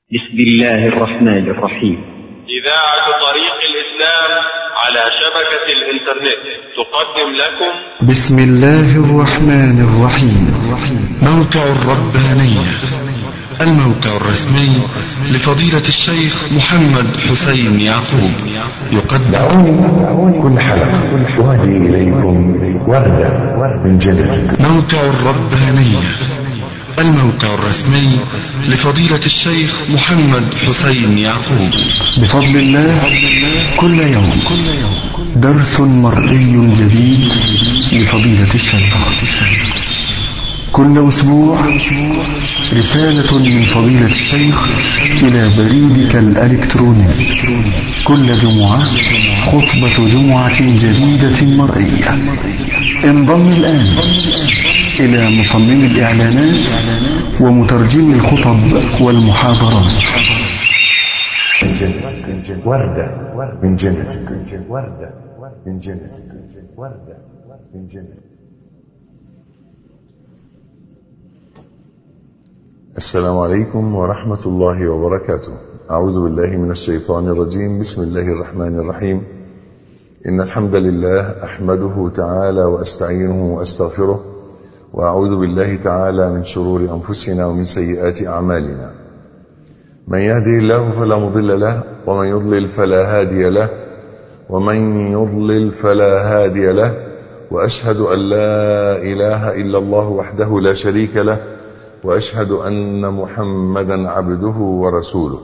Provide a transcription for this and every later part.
بسم الله الرحمن الرحيم إذاعة طريق الإسلام على شبكة الإنترنت تقدم لكم بسم الله الرحمن الرحيم موقع الربانية الموقع الرسمي لفضيلة الشيخ محمد حسين يعقوب يقدم دعوني كل حلقة أهدي إليكم وردة من جنة موقع الربانية الموقع الرسمي لفضيلة الشيخ محمد حسين يعقوب بفضل الله كل يوم درس مرئي جديد لفضيلة الشيخ كل أسبوع رسالة من فضيلة الشيخ إلى بريدك الإلكتروني كل جمعة خطبة جمعة جديدة مرئية انضم الآن إلى مصمم الإعلانات ومترجم الخطب والمحاضرات من جنة وردة من جنة وردة من جنة وردة من جنة السلام عليكم ورحمة الله وبركاته أعوذ بالله من الشيطان الرجيم بسم الله الرحمن الرحيم إن الحمد لله أحمده تعالى وأستعينه وأستغفره وأعوذ بالله تعالى من شرور أنفسنا ومن سيئات أعمالنا من يهده الله فلا مضل له ومن يضلل فلا هادي له ومن يضلل فلا هادي له وأشهد أن لا إله إلا الله وحده لا شريك له واشهد ان محمدا عبده ورسوله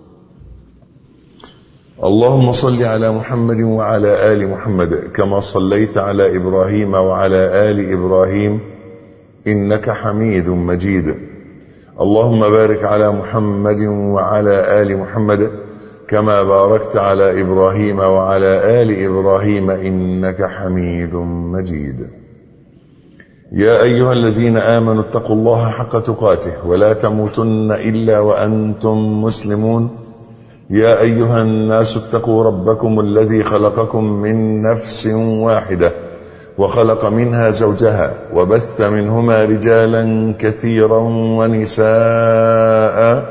اللهم صل على محمد وعلى ال محمد كما صليت على ابراهيم وعلى ال ابراهيم انك حميد مجيد اللهم بارك على محمد وعلى ال محمد كما باركت على ابراهيم وعلى ال ابراهيم انك حميد مجيد يا أيها الذين آمنوا اتقوا الله حق تقاته ولا تموتن إلا وأنتم مسلمون يا أيها الناس اتقوا ربكم الذي خلقكم من نفس واحدة وخلق منها زوجها وبث منهما رجالا كثيرا ونساء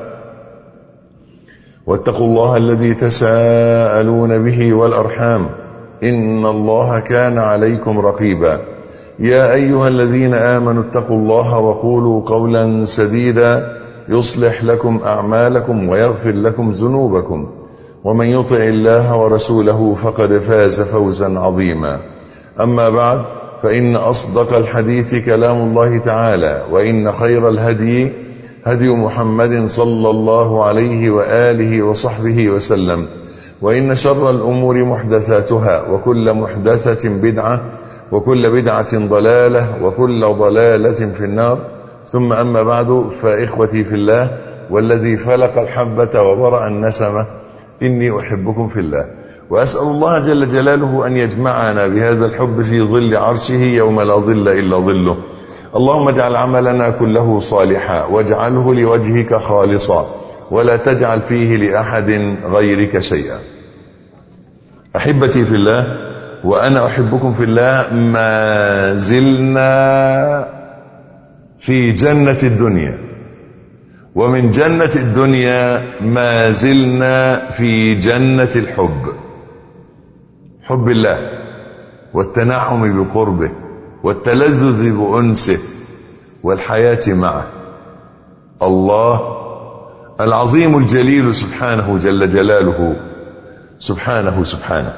واتقوا الله الذي تساءلون به والأرحام إن الله كان عليكم رقيبا يا أيها الذين آمنوا اتقوا الله وقولوا قولا سديدا يصلح لكم أعمالكم ويغفر لكم ذنوبكم ومن يطع الله ورسوله فقد فاز فوزا عظيما أما بعد فإن أصدق الحديث كلام الله تعالى وإن خير الهدي هدي محمد صلى الله عليه وآله وصحبه وسلم وإن شر الأمور محدثاتها وكل محدثة بدعة وكل بدعة ضلالة وكل ضلالة في النار ثم أما بعد فإخوتي في الله والذي فلق الحبة وبرأ النسمة إني أحبكم في الله وأسأل الله جل جلاله أن يجمعنا بهذا الحب في ظل عرشه يوم لا ظل إلا ظله اللهم اجعل عملنا كله صالحا واجعله لوجهك خالصا ولا تجعل فيه لأحد غيرك شيئا أحبتي في الله وأنا أحبكم في الله ما زلنا في جنة الدنيا ومن جنة الدنيا ما زلنا في جنة الحب حب الله والتنعم بقربه والتلذذ بأنسه والحياة معه الله العظيم الجليل سبحانه جل جلاله سبحانه سبحانه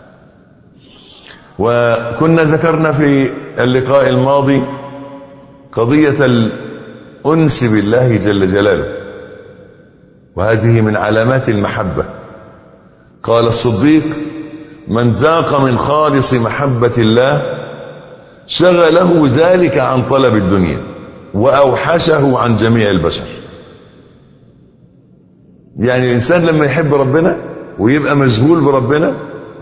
وكنا ذكرنا في اللقاء الماضي قضية الأنس بالله جل جلاله وهذه من علامات المحبة قال الصديق من ذاق من خالص محبة الله شغله ذلك عن طلب الدنيا وأوحشه عن جميع البشر يعني الإنسان لما يحب ربنا ويبقى مشغول بربنا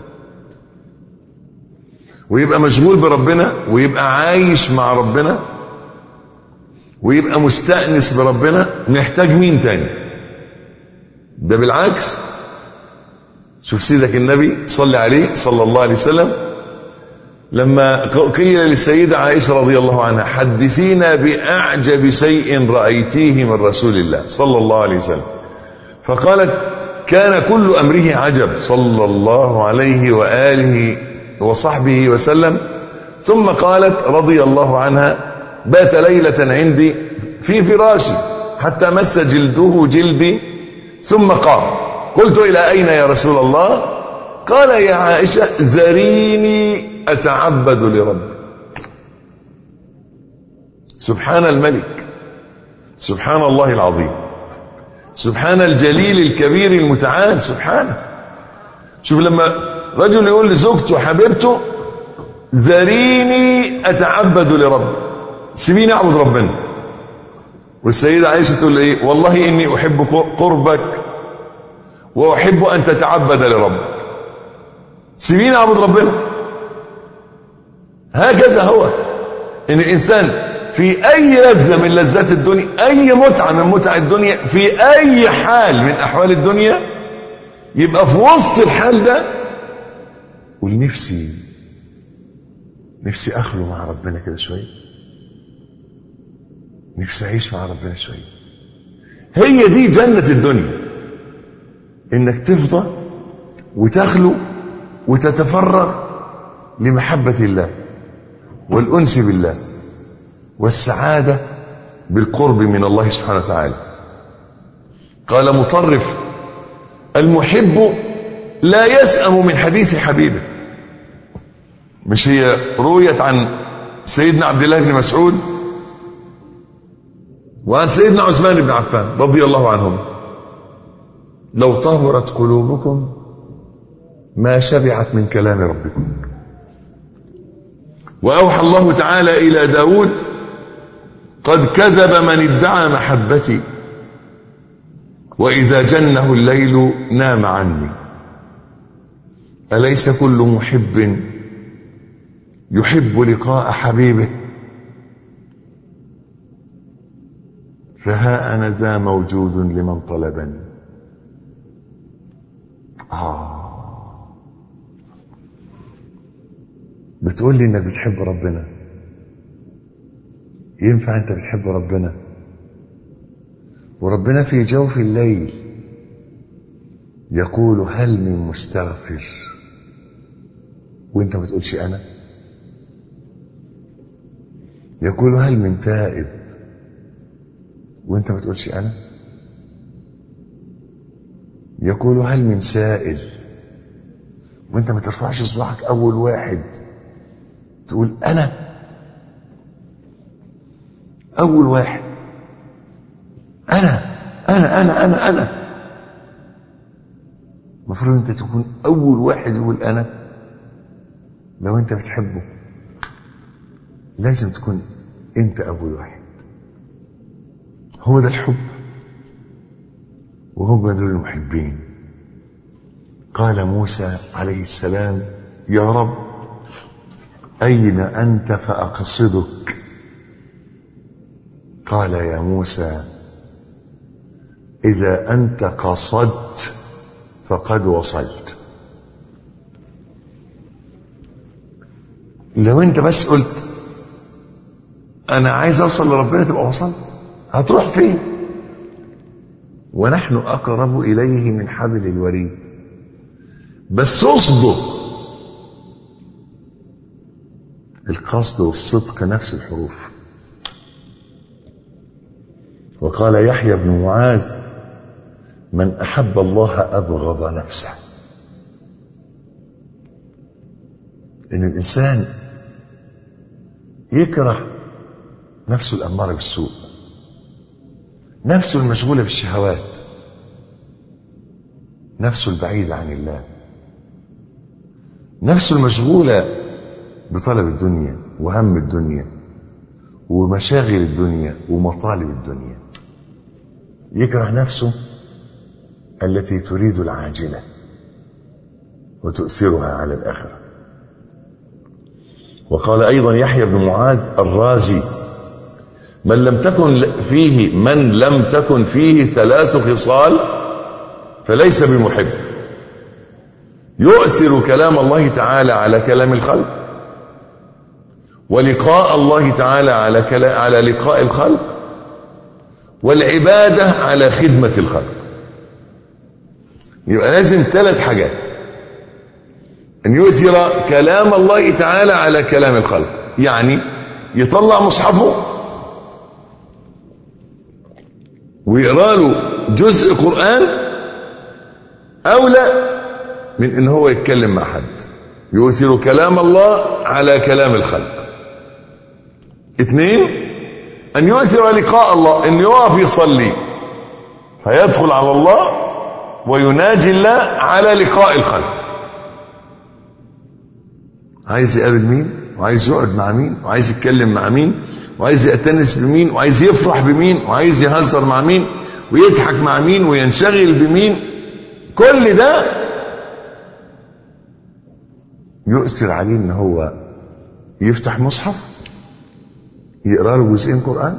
ويبقى مشغول بربنا ويبقى عايش مع ربنا ويبقى مستأنس بربنا محتاج مين تاني ده بالعكس شوف سيدك النبي صلى عليه صلى الله عليه وسلم لما قيل للسيدة عائشة رضي الله عنها حدثينا بأعجب شيء رأيتيه من رسول الله صلى الله عليه وسلم فقالت كان كل أمره عجب صلى الله عليه وآله وصحبه وسلم ثم قالت رضي الله عنها بات ليلة عندي في فراشي حتى مس جلده جلدي ثم قام قلت إلى أين يا رسول الله قال يا عائشة ذريني أتعبد لربي سبحان الملك سبحان الله العظيم سبحان الجليل الكبير المتعال سبحانه شوف لما رجل يقول لزوجته حبيبته ذريني أتعبد لربي سيبيني أعبد ربنا والسيدة عائشة تقول ايه والله إني أحب قربك وأحب أن تتعبد لربك سيبيني أعبد ربنا هكذا هو إن الإنسان في أي لذة من لذات الدنيا أي متعة من متع الدنيا في أي حال من أحوال الدنيا يبقى في وسط الحال ده قول نفسي نفسي أخلو مع ربنا كده شوية نفسي أعيش مع ربنا شوية هي دي جنة الدنيا إنك تفضى وتخلو وتتفرغ لمحبة الله والأنس بالله والسعادة بالقرب من الله سبحانه وتعالى قال مطرف المحب لا يسأم من حديث حبيبه مش هي رويت عن سيدنا عبد الله بن مسعود وعن سيدنا عثمان بن عفان رضي الله عنهم لو طهرت قلوبكم ما شبعت من كلام ربكم وأوحى الله تعالى إلى داود قد كذب من ادعى محبتي وإذا جنه الليل نام عني أليس كل محب يحب لقاء حبيبه فها أنا ذا موجود لمن طلبني آه بتقول لي انك بتحب ربنا ينفع انت بتحب ربنا وربنا في جوف الليل يقول هل من مستغفر وانت ما بتقولش انا يقول هل من تائب وانت ما بتقولش انا يقول هل من سائل وانت ما ترفعش صباعك اول واحد تقول انا اول واحد انا انا انا انا انا المفروض انت تكون اول واحد يقول انا لو انت بتحبه لازم تكون انت اول واحد هو ده الحب وهم دول المحبين قال موسى عليه السلام يا رب أين أنت فأقصدك قال يا موسى إذا أنت قصدت فقد وصلت لو أنت بس قلت أنا عايز أوصل لربنا تبقى وصلت هتروح فين ونحن أقرب إليه من حبل الوريد بس اصدق القصد والصدق نفس الحروف وقال يحيى بن معاذ من أحب الله أبغض نفسه إن الإنسان يكره نفسه الأمارة بالسوء نفسه المشغولة بالشهوات نفسه البعيدة عن الله نفسه المشغولة بطلب الدنيا وهم الدنيا ومشاغل الدنيا ومطالب الدنيا يكره نفسه التي تريد العاجلة وتؤثرها على الآخرة وقال أيضا يحيى بن معاذ الرازي من لم تكن فيه من لم تكن فيه ثلاث خصال فليس بمحب يؤثر كلام الله تعالى على كلام الخلق ولقاء الله تعالى على كلا على لقاء الخلق والعبادة على خدمة الخلق يبقى لازم ثلاث حاجات ان يؤثر كلام الله تعالى على كلام الخلق يعني يطلع مصحفه ويقرا له جزء قران اولى من ان هو يتكلم مع حد يؤثر كلام الله على كلام الخلق اثنين ان يؤثر لقاء الله ان يقف يصلي فيدخل على الله ويناجي الله على لقاء الخلق عايز يقابل مين وعايز يقعد مع مين وعايز يتكلم مع مين وعايز يأتنس بمين وعايز يفرح بمين وعايز يهزر مع مين ويضحك مع مين وينشغل بمين كل ده يؤثر عليه ان هو يفتح مصحف يقرا له جزئين قران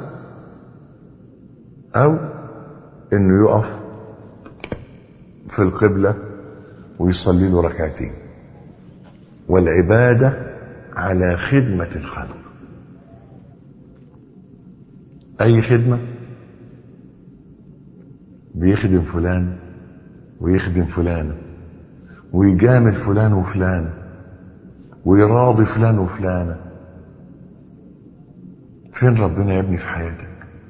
او انه يقف في القبله ويصلي له ركعتين والعباده على خدمه الخلق اي خدمه بيخدم فلان ويخدم فلانه ويجامل فلان وفلانه ويراضي فلان وفلانه فين ربنا يا ابني في حياتك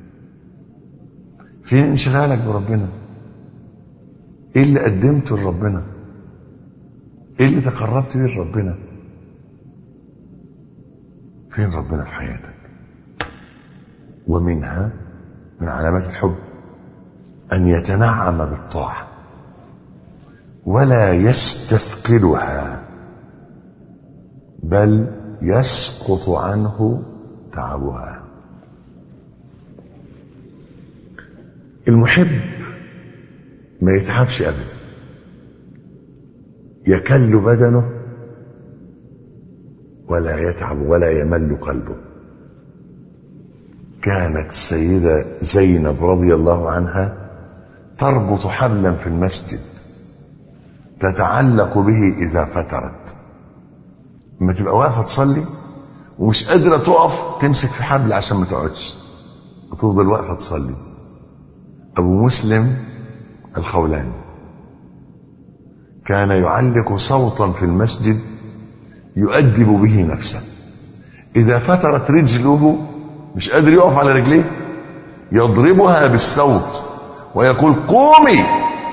فين انشغالك بربنا ايه اللي قدمته لربنا ايه اللي تقربت بيه لربنا فين ربنا في حياتك ومنها من علامات الحب ان يتنعم بالطاعه ولا يستثقلها بل يسقط عنه تعبها المحب ما يتعبش ابدا يكل بدنه ولا يتعب ولا يمل قلبه كانت السيدة زينب رضي الله عنها تربط حبلا في المسجد تتعلق به إذا فترت لما تبقى واقفة تصلي ومش قادرة تقف تمسك في حبل عشان ما تقعدش وتفضل واقفة تصلي أبو مسلم الخولاني كان يعلق صوتا في المسجد يؤدب به نفسه إذا فترت رجله مش قادر يقف على رجليه يضربها بالصوت ويقول قومي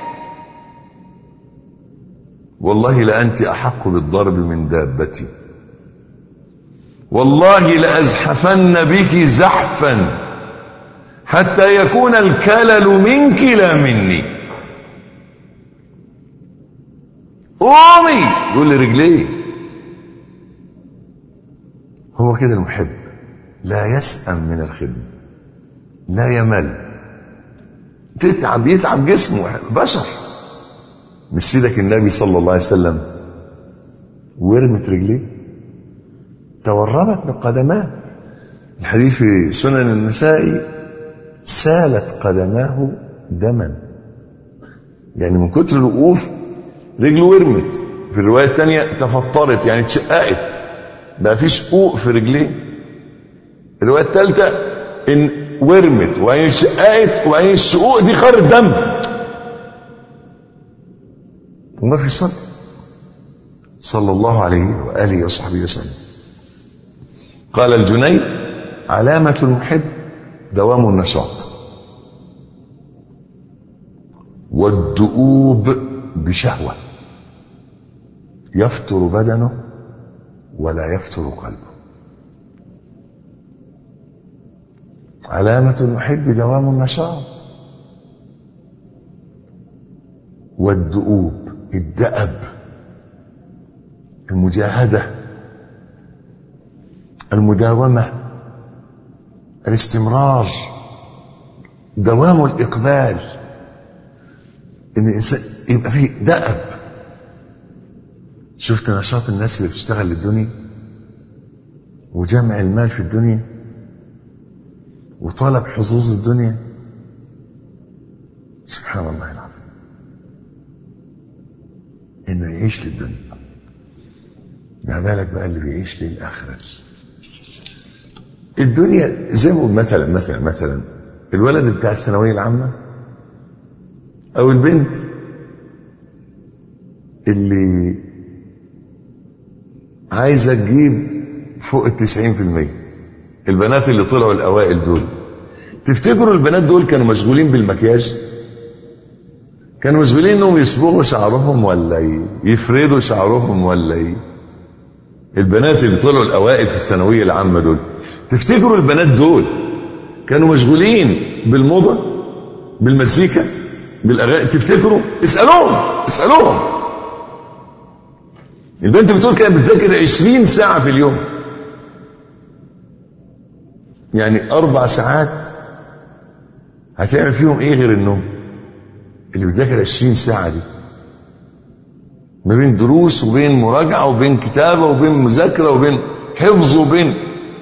والله لأنت أحق بالضرب من دابتي والله لأزحفن بك زحفا حتى يكون الكلل منك لا مني قومي يقول لرجليه هو كده المحب لا يسأم من الخدمة لا يمل تتعب يتعب جسمه بشر مش سيدك النبي صلى الله عليه وسلم ورمت رجليه تورمت من قدماه الحديث في سنن النسائي سالت قدماه دما يعني من كتر الوقوف رجله ورمت في الرواية الثانية تفطرت يعني اتشققت بقى في شقوق في رجليه الرواية الثالثة ان ورمت وبعدين شققت وبعدين الشقوق دي خرت دم وما في صلي صلى الله عليه وآله وصحبه وسلم قال الجنيد علامة المحب دوام النشاط والدؤوب بشهوة يفتر بدنه ولا يفتر قلبه علامة المحب دوام النشاط والدؤوب الدأب المجاهدة المداومة الاستمرار دوام الإقبال إن الإنسان يبقى فيه دأب شفت نشاط الناس اللي بتشتغل للدنيا وجمع المال في الدنيا وطلب حظوظ الدنيا سبحان الله العظيم انه يعيش للدنيا ما بالك بقى اللي بيعيش للاخره الدنيا زي ما بقول مثلا مثلا مثلا الولد بتاع الثانويه العامه او البنت اللي عايزة تجيب فوق التسعين في المية البنات اللي طلعوا الأوائل دول تفتكروا البنات دول كانوا مشغولين بالمكياج كانوا مشغولين انهم يصبغوا شعرهم ولا ي- يفردوا شعرهم ولا ي... البنات اللي طلعوا الاوائل في الثانويه العامه دول تفتكروا البنات دول كانوا مشغولين بالموضه بالمزيكا بالاغاني تفتكروا اسالوهم اسالوهم البنت بتقول كانت بتذاكر 20 ساعه في اليوم يعني اربع ساعات هتعمل فيهم ايه غير النوم اللي بتذاكر 20 ساعه دي ما بين دروس وبين مراجعه وبين كتابه وبين مذاكره وبين حفظ وبين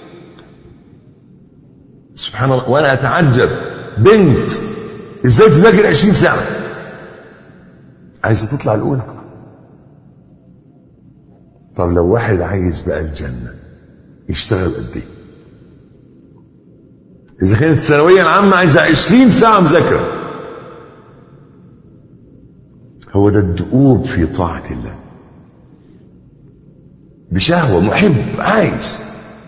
سبحان الله وانا اتعجب بنت ازاي تذاكر 20 ساعه عايزه تطلع الاولى طب لو واحد عايز بقى الجنه يشتغل قد ايه اذا كانت الثانويه العامه عايزه 20 ساعه مذاكره هو ده الدؤوب في طاعه الله بشهوه محب عايز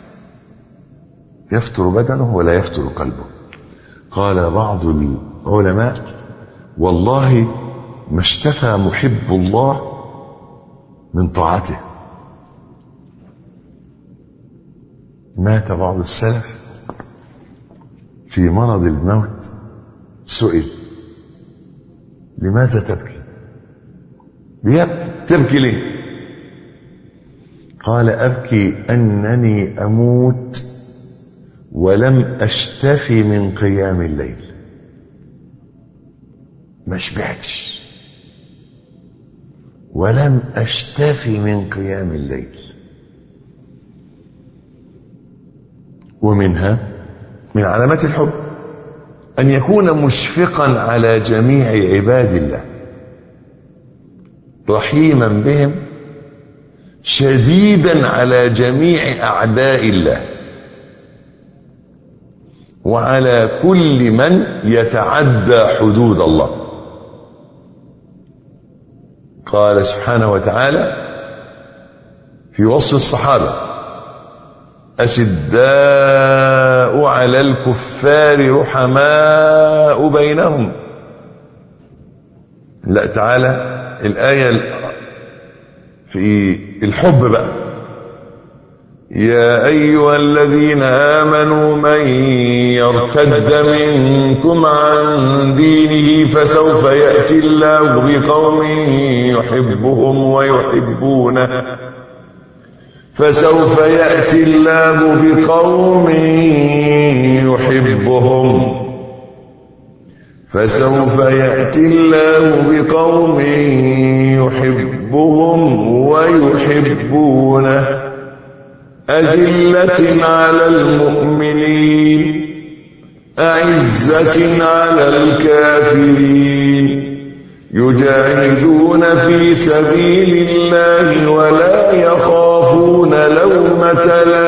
يفتر بدنه ولا يفتر قلبه قال بعض العلماء والله ما اشتفى محب الله من طاعته مات بعض السلف في مرض الموت سئل لماذا تبكي ليبكي تبكي ليه قال ابكي انني اموت ولم اشتفي من قيام الليل ما شبعتش ولم اشتفي من قيام الليل ومنها من علامات الحب ان يكون مشفقا على جميع عباد الله رحيما بهم شديدا على جميع اعداء الله وعلى كل من يتعدى حدود الله قال سبحانه وتعالى في وصف الصحابه اشداء على الكفار رحماء بينهم لا تعالى الايه في الحب بقى يا أيها الذين آمنوا من يرتد منكم عن دينه فسوف يأتي الله بقوم يحبهم ويحبونه فسوف يأتي الله بقوم يحبهم فسوف يأتي الله بقوم يحبهم ويحبونه أذلة على المؤمنين أعزة على الكافرين يجاهدون في سبيل الله ولا يخافون لومة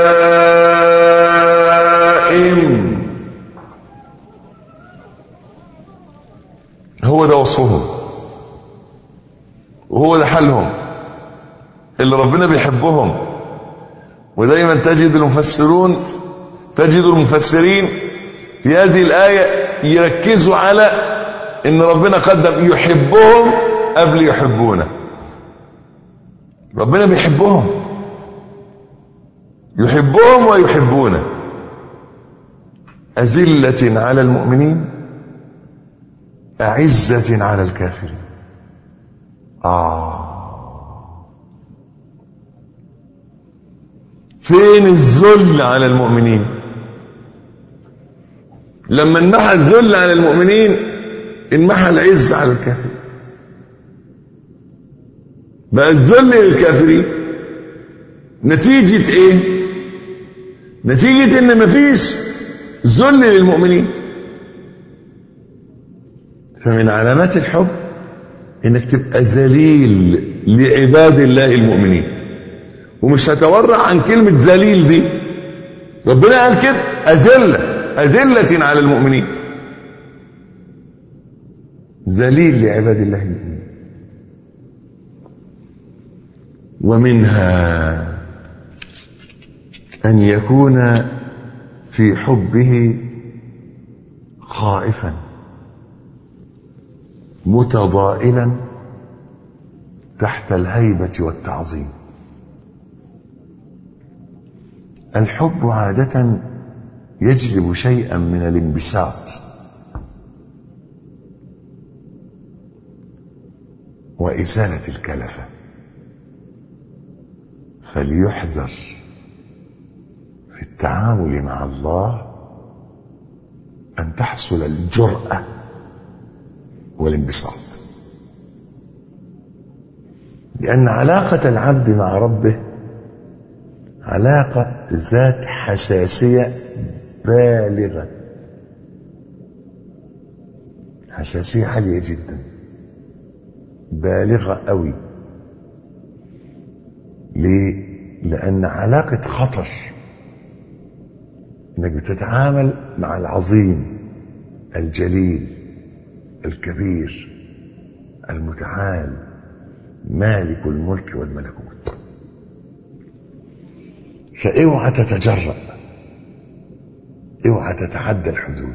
لائم هو ده وصفهم وهو ده حالهم اللي ربنا بيحبهم ودايما تجد المفسرون تجد المفسرين في هذه الآية يركزوا على ان ربنا قدم يحبهم قبل يحبونه ربنا بيحبهم يحبهم ويحبونه أذلة على المؤمنين أعزة على الكافرين آه فين الذل على المؤمنين لما انمحى الذل على المؤمنين انمحى العز على الكافرين بقى الذل للكافرين نتيجة ايه نتيجة ان مفيش ذل للمؤمنين فمن علامات الحب انك تبقى ذليل لعباد الله المؤمنين ومش هتورع عن كلمة ذليل دي ربنا قال كده أذلة أذلة على المؤمنين ذليل لعباد الله المؤمنين ومنها أن يكون في حبه خائفا متضائلا تحت الهيبة والتعظيم الحب عادة يجلب شيئا من الانبساط وإزالة الكلفة فليحذر في التعامل مع الله أن تحصل الجرأة والانبساط لأن علاقة العبد مع ربه علاقة ذات حساسية بالغة حساسية عالية جدا بالغة قوي ليه؟ لأن علاقة خطر انك بتتعامل مع العظيم الجليل الكبير المتعال مالك الملك والملكوت فاوعى تتجرأ اوعى تتعدى الحدود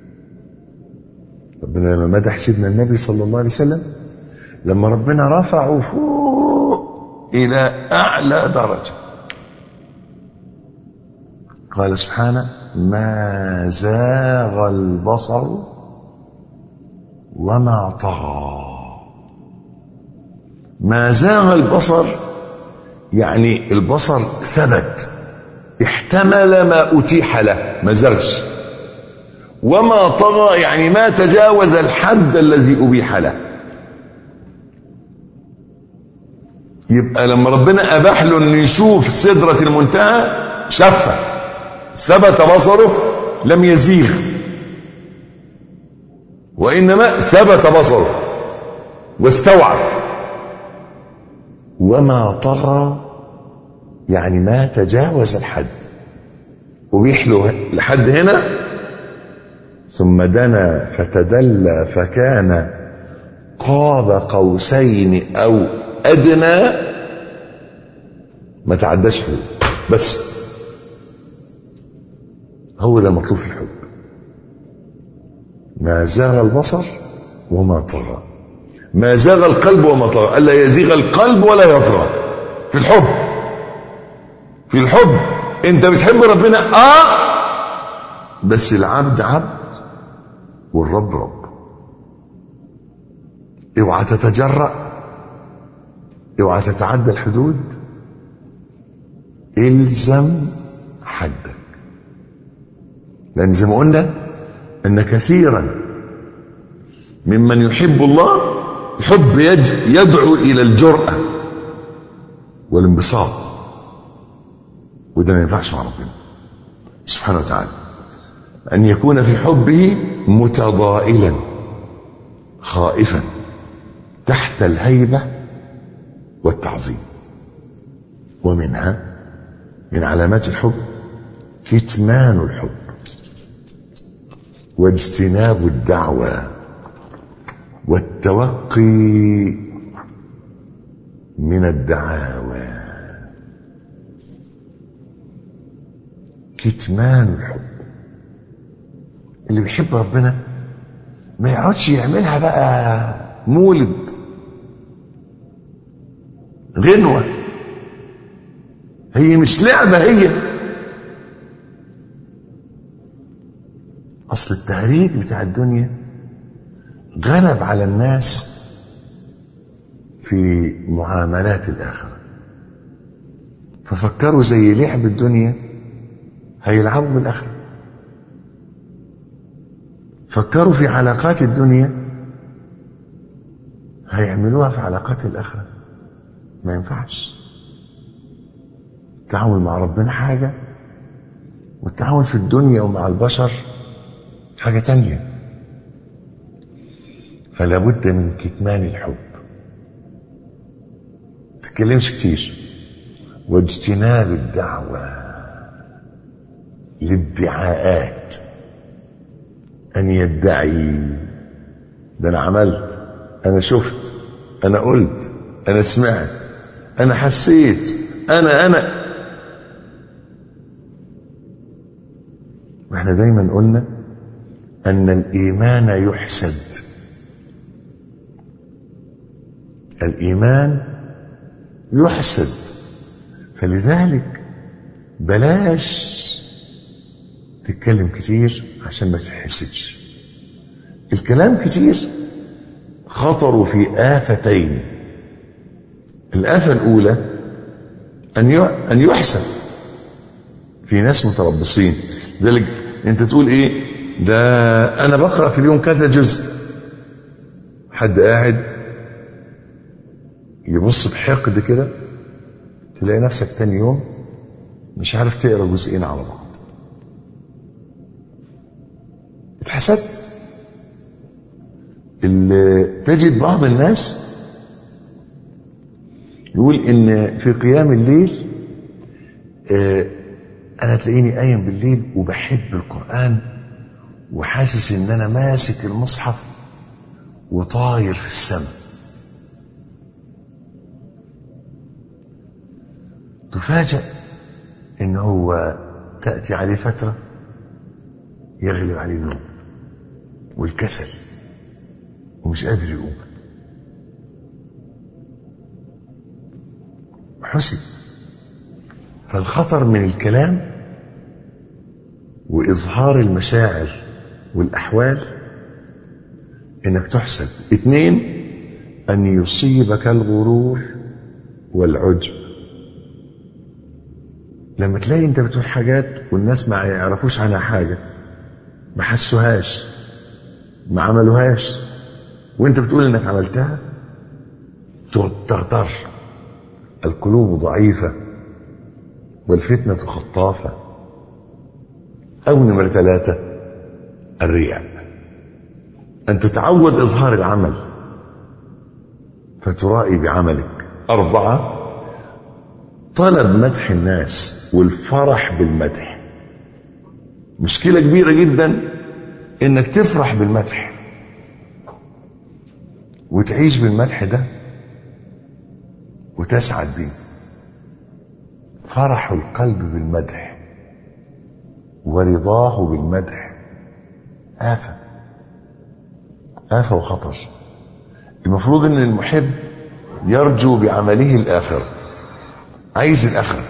ربنا لما مدح سيدنا النبي صلى الله عليه وسلم لما ربنا رفعه فوق الى اعلى درجه قال سبحانه ما زاغ البصر وما طغى ما زاغ البصر يعني البصر ثبت احتمل ما اتيح له ما زغش وما طغى يعني ما تجاوز الحد الذي ابيح له يبقى لما ربنا اباح له انه يشوف سدره المنتهى شافها ثبت بصره لم يزيغ وانما ثبت بصره واستوعب وما طغى يعني ما تجاوز الحد أبيح له لحد هنا ثم دنا فتدلى فكان قاب قوسين أو أدنى ما تعداش حدود بس هو ده المطلوب في الحب ما زاغ البصر وما طغى ما زاغ القلب وما طغى ألا يزيغ القلب ولا يطغى في الحب في الحب انت بتحب ربنا اه بس العبد عبد والرب رب اوعى تتجرأ اوعى تتعدى الحدود الزم حدك لان زي ما قلنا ان كثيرا ممن يحب الله الحب يدعو الى الجرأة والانبساط وده ما ينفعش مع ربنا سبحانه وتعالى أن يكون في حبه متضائلا خائفا تحت الهيبة والتعظيم ومنها من علامات الحب كتمان الحب واجتناب الدعوة والتوقي من الدعاوى كتمان الحب اللي بيحب ربنا ما يقعدش يعملها بقى مولد غنوة هي مش لعبة هي أصل التهريج بتاع الدنيا غلب على الناس في معاملات الآخرة ففكروا زي لعب الدنيا هيلعبوا بالآخرة فكروا في علاقات الدنيا هيعملوها في علاقات الآخرة ما ينفعش التعامل مع ربنا حاجة والتعامل في الدنيا ومع البشر حاجة تانية فلا بد من كتمان الحب تتكلمش كتير واجتناب الدعوه الادعاءات ان يدعي ده انا عملت انا شفت انا قلت انا سمعت انا حسيت انا انا واحنا دايما قلنا ان الايمان يحسد الايمان يحسد فلذلك بلاش تتكلم كتير عشان ما تحسدش الكلام كتير خطروا في آفتين الآفة الأولى أن أن يحسد في ناس متربصين لذلك أنت تقول إيه ده أنا بقرأ في اليوم كذا جزء حد قاعد يبص بحقد كده تلاقي نفسك تاني يوم مش عارف تقرا جزئين على بعض اتحسدت اللي تجد بعض الناس يقول ان في قيام الليل اه انا تلاقيني قايم بالليل وبحب القران وحاسس ان انا ماسك المصحف وطاير في السماء تفاجأ ان هو تأتي عليه فترة يغلب عليه النوم والكسل ومش قادر يقوم حسن فالخطر من الكلام وإظهار المشاعر والأحوال إنك تحسد اثنين أن يصيبك الغرور والعجب لما تلاقي انت بتقول حاجات والناس ما يعرفوش عنها حاجة ما حسوهاش ما عملوهاش وانت بتقول انك عملتها تغتر القلوب ضعيفة والفتنة خطافة أو نمرة ثلاثة الرياء أن تتعود إظهار العمل فترائي بعملك أربعة طلب مدح الناس والفرح بالمدح مشكلة كبيرة جدا انك تفرح بالمدح وتعيش بالمدح ده وتسعد بيه فرح القلب بالمدح ورضاه بالمدح آفة آفة وخطر المفروض ان المحب يرجو بعمله الآخرة عايز الآخرة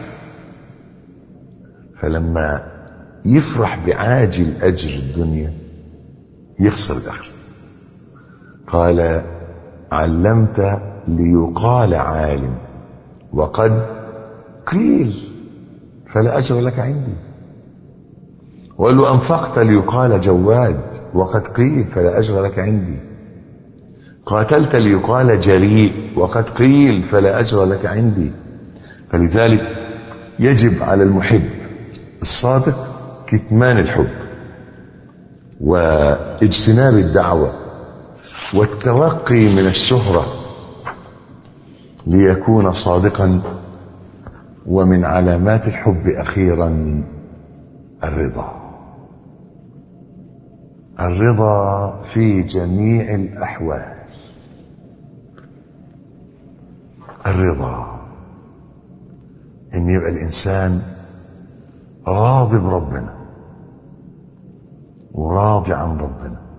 فلما يفرح بعاجل أجر الدنيا يخسر الآخرة قال علمت ليقال عالم وقد قيل فلا أجر لك عندي وقال له أنفقت ليقال جواد وقد قيل فلا أجر لك عندي قاتلت ليقال جريء وقد قيل فلا أجر لك عندي فلذلك يجب على المحب الصادق كتمان الحب واجتناب الدعوة والتوقي من الشهرة ليكون صادقا ومن علامات الحب أخيرا الرضا الرضا في جميع الأحوال الرضا ان يبقى الانسان راضي بربنا وراضي عن ربنا